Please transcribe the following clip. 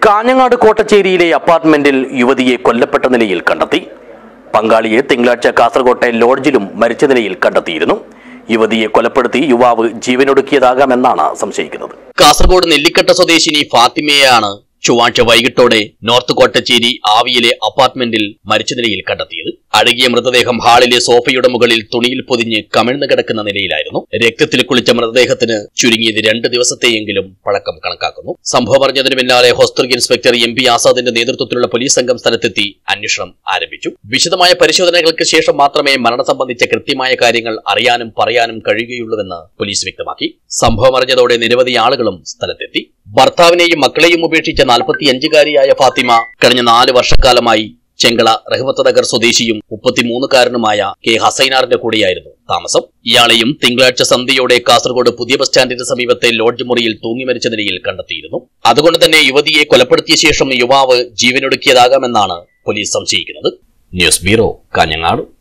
കാഞ്ഞങ്ങാട് കോട്ടച്ചേരിയിലെ അപ്പാർട്ട്മെന്റിൽ യുവതിയെ കൊല്ലപ്പെട്ട നിലയിൽ കണ്ടെത്തി പങ്കാളിയെ തിങ്കളാഴ്ച കാസർകോട്ടെ ലോഡ്ജിലും മരിച്ച നിലയിൽ കണ്ടെത്തിയിരുന്നു യുവതിയെ കൊലപ്പെടുത്തി യുവാവ് ജീവനൊടുക്കിയതാകാമെന്നാണ് സംശയിക്കുന്നത് കാസർഗോഡ് നെല്ലിക്കട്ട സ്വദേശിനി ഫാത്തിമയെയാണ് ചൊവ്വാഴ്ച വൈകിട്ടോടെ നോർത്ത് കോട്ടച്ചേരി ആവിയിലെ അപ്പാർട്ട്മെന്റിൽ മരിച്ച നിലയിൽ കണ്ടെത്തിയത് അഴുകിയ മൃതദേഹം ഹാളിലെ സോഫയുടെ മുകളിൽ തുണിയിൽ പൊതിഞ്ഞ് കമിഴ്ന്നു കിടക്കുന്ന നിലയിലായിരുന്നു രക്തത്തിൽ കുളിച്ച മൃതദേഹത്തിന് ചുരുങ്ങിയത് രണ്ട് ദിവസത്തെയെങ്കിലും പഴക്കം കണക്കാക്കുന്നു സംഭവം അറിഞ്ഞതിന് പിന്നാലെ ഹോസ്റ്റൽ ഇൻസ്പെക്ടർ എം പി ആസാദിന്റെ നേതൃത്വത്തിലുള്ള പോലീസ് സംഘം സ്ഥലത്തെത്തി അന്വേഷണം ആരംഭിച്ചു വിശദമായ പരിശോധനകൾക്ക് ശേഷം മാത്രമേ മരണം സംബന്ധിച്ച കൃത്യമായ കാര്യങ്ങൾ അറിയാനും പറയാനും കഴിയുകയുള്ളൂവെന്ന് പോലീസ് വ്യക്തമാക്കി സംഭവം അറിഞ്ഞതോടെ നിരവധി ആളുകളും സ്ഥലത്തെത്തി ഭർത്താവിനെയും മക്കളെയും ഉപേക്ഷിച്ച നാൽപ്പത്തിയഞ്ചുകാരിയായ ഫാത്തിമ കഴിഞ്ഞ നാല് വർഷക്കാലമായി ചെങ്കള റഹ്മത്ത് നഗർ സ്വദേശിയും മുപ്പത്തിമൂന്നുകാരനുമായ കെ ഹസൈനാറിന്റെ കൂടെയായിരുന്നു താമസം ഇയാളെയും തിങ്കളാഴ്ച സന്ധ്യയോടെ കാസർഗോഡ് പുതിയ ബസ് സ്റ്റാൻഡിന് സമീപത്തെ ലോഡ്ജ് മുറിയിൽ തൂങ്ങി മരിച്ച നിലയിൽ കണ്ടെത്തിയിരുന്നു അതുകൊണ്ട് തന്നെ യുവതിയെ കൊലപ്പെടുത്തിയ ശേഷം യുവാവ് ജീവനൊടുക്കിയതാകാമെന്നാണ് പോലീസ് സംശയിക്കുന്നത് ന്യൂസ് ബ്യൂറോ കാഞ്ഞങ്ങാട്